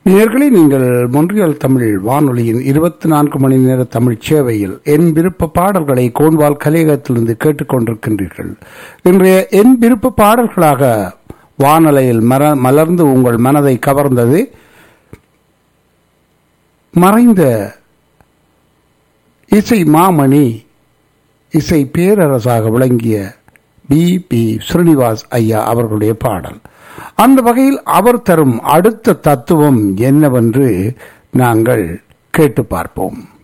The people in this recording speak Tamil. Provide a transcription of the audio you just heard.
நேர்களே நீங்கள் மொன்றியல் தமிழ் வானொலியின் இருபத்தி நான்கு மணி நேர தமிழ் சேவையில் என் விருப்ப பாடல்களை கோன்வால் கலையகத்திலிருந்து கேட்டுக்கொண்டிருக்கின்றீர்கள் இன்றைய என் விருப்ப பாடல்களாக வானலையில் மர மலர்ந்து உங்கள் மனதை கவர்ந்தது மறைந்த இசை மாமணி இசை பேரரசாக விளங்கிய பி பி ஸ்ரீனிவாஸ் ஐயா அவர்களுடைய பாடல் அந்த வகையில் அவர் தரும் அடுத்த தத்துவம் என்னவென்று நாங்கள் கேட்டு பார்ப்போம்